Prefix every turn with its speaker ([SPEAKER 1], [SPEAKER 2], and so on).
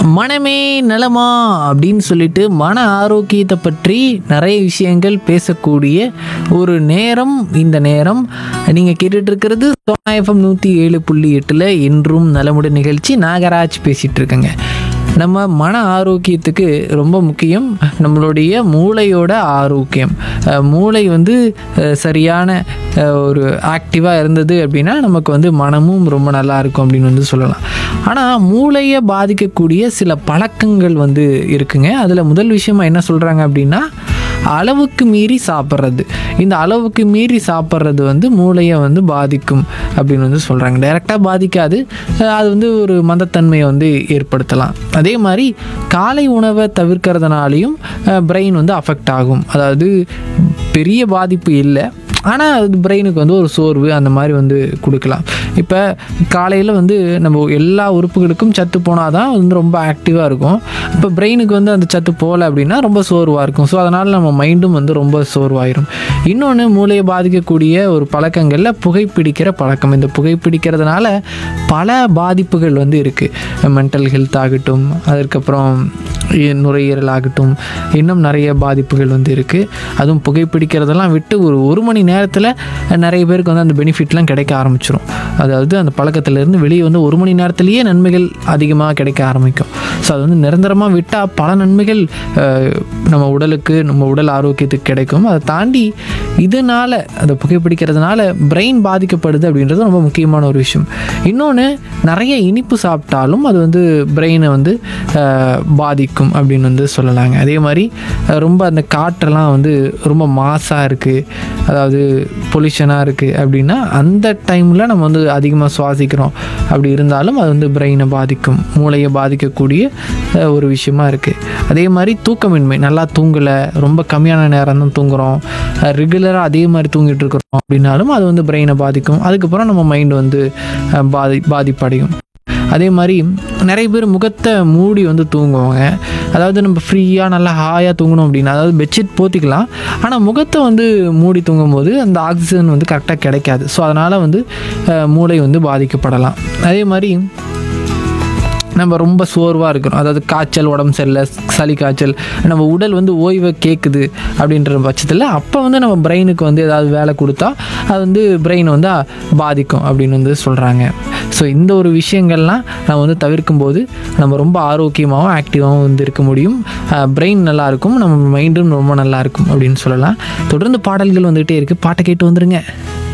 [SPEAKER 1] மனமே நலமா அப்படின்னு சொல்லிட்டு மன ஆரோக்கியத்தை பற்றி நிறைய விஷயங்கள் பேசக்கூடிய ஒரு நேரம் இந்த நேரம் நீங்கள் கேட்டுட்டு இருக்கிறது சோனா எஃப்எம் நூற்றி ஏழு புள்ளி எட்டில் என்றும் நலமுடன் நிகழ்ச்சி நாகராஜ் பேசிகிட்டு இருக்கேங்க நம்ம மன ஆரோக்கியத்துக்கு ரொம்ப முக்கியம் நம்மளுடைய மூளையோட ஆரோக்கியம் அஹ் மூளை வந்து அஹ் சரியான அஹ் ஒரு ஆக்டிவாக இருந்தது அப்படின்னா நமக்கு வந்து மனமும் ரொம்ப நல்லா இருக்கும் அப்படின்னு வந்து சொல்லலாம் ஆனால் மூளையை பாதிக்கக்கூடிய சில பழக்கங்கள் வந்து இருக்குங்க அதில் முதல் விஷயமா என்ன சொல்கிறாங்க அப்படின்னா அளவுக்கு மீறி சாப்பிட்றது இந்த அளவுக்கு மீறி சாப்பிட்றது வந்து மூளையை வந்து பாதிக்கும் அப்படின்னு வந்து சொல்கிறாங்க டைரெக்டாக பாதிக்காது அஹ் அது வந்து ஒரு மந்தத்தன்மையை வந்து ஏற்படுத்தலாம் அதே மாதிரி காலை உணவை தவிர்க்கிறதுனாலையும் பிரெயின் வந்து அஃபெக்ட் ஆகும் அதாவது பெரிய பாதிப்பு இல்லை ஆனால் அது பிரெயினுக்கு வந்து ஒரு சோர்வு அந்த மாதிரி வந்து கொடுக்கலாம் இப்போ காலையில் வந்து நம்ம எல்லா உறுப்புகளுக்கும் சத்து போனால் தான் வந்து ரொம்ப ஆக்டிவாக இருக்கும் இப்போ பிரெயினுக்கு வந்து அந்த சத்து போகல அப்படின்னா ரொம்ப சோர்வாக இருக்கும் ஸோ அதனால் நம்ம மைண்டும் வந்து ரொம்ப சோர்வாயிரும் இன்னொன்று மூளையை பாதிக்கக்கூடிய ஒரு பழக்கங்களில் புகைப்பிடிக்கிற பழக்கம் இந்த புகைப்பிடிக்கிறதுனால பல பாதிப்புகள் வந்து இருக்குது மென்டல் ஹெல்த் ஆகட்டும் அதற்கப்புறம் இ- நுரையீரல் ஆகட்டும் இன்னும் நிறைய பாதிப்புகள் வந்து இருக்குது அதுவும் புகைப்பிடிக்கிறதெல்லாம் விட்டு ஒரு ஒரு மணி நேரத்தில் நிறைய பேருக்கு வந்து அந்த பெனிஃபிட்லாம் கிடைக்க ஆரம்பிச்சிரும் அதாவது அந்த பழக்கத்திலேருந்து வெளியே வந்து ஒரு மணி நேரத்திலேயே நன்மைகள் அதிகமாக கிடைக்க ஆரம்பிக்கும் ஸோ அது வந்து நிரந்தரமாக விட்டால் பல நன்மைகள் அஹ், நம்ம உடலுக்கு நம்ம உடல் ஆரோக்கியத்துக்கு கிடைக்கும் அதை தாண்டி இதனால் அந்த புகைப்பிடிக்கிறதுனால பிரெயின் பாதிக்கப்படுது அப்படின்றது ரொம்ப முக்கியமான ஒரு விஷயம் இன்னொன்று நிறைய இனிப்பு சாப்பிட்டாலும் அது வந்து பிரெயினை வந்து அஹ், பாதிக்கும் அப்படின்னு வந்து சொல்லலாங்க அதே மாதிரி அஹ், ரொம்ப அந்த காற்றெல்லாம் வந்து ரொம்ப மாசாக இருக்குது அதாவது பொல்யூஷனாக இருக்குது அப்படின்னா அந்த டைமில் நம்ம வந்து அதிகமாக சுவாசிக்கிறோம் அப்படி இருந்தாலும் அது வந்து பிரெயினை பாதிக்கும் மூளையை பாதிக்கக்கூடிய அஹ், ஒரு விஷயமா இருக்குது அதே மாதிரி தூக்கமின்மை நல்லா தூங்கலை ரொம்ப கம்மியான நேரம் தான் தூங்குறோம் ரெகுலராக அதே மாதிரி தூங்கிட்டு இருக்கிறோம் அப்படின்னாலும் அது வந்து பிரெயினை பாதிக்கும் அதுக்கப்புறம் நம்ம மைண்ட் வந்து அஹ், பாதி பாதிப்படையும் அதே மாதிரி நிறைய பேர் முகத்தை மூடி வந்து தூங்குவாங்க அதாவது நம்ம ஃப்ரீயாக நல்லா ஹாயாக தூங்கணும் அப்படின்னா அதாவது பெட்ஷீட் போத்திக்கலாம் ஆனால் முகத்தை வந்து மூடி தூங்கும்போது அந்த ஆக்சிஜன் வந்து கரெக்டாக கிடைக்காது ஸோ அதனால் வந்து அஹ், மூளை வந்து பாதிக்கப்படலாம் அதே மாதிரி நம்ம ரொம்ப சோர்வாக இருக்கிறோம் அதாவது காய்ச்சல் உடம்பு சரியில்லை சளி காய்ச்சல் நம்ம உடல் வந்து ஓய்வை கேட்குது அப்படின்ற பட்சத்தில் அப்போ வந்து நம்ம பிரெயினுக்கு வந்து ஏதாவது வேலை கொடுத்தா அது வந்து பிரெயின் வந்து பாதிக்கும் அப்படின்னு வந்து சொல்கிறாங்க ஸோ இந்த ஒரு விஷயங்கள்லாம் நம்ம வந்து தவிர்க்கும் போது நம்ம ரொம்ப ஆரோக்கியமாகவும் ஆக்டிவாகவும் வந்து இருக்க முடியும் பிரெயின் நல்லா இருக்கும் நம்ம மைண்டும் ரொம்ப நல்லா இருக்கும் அப்படின்னு சொல்லலாம் தொடர்ந்து பாடல்கள் வந்துகிட்டே இருக்குது பாட்டை கேட்டு வந்துருங்க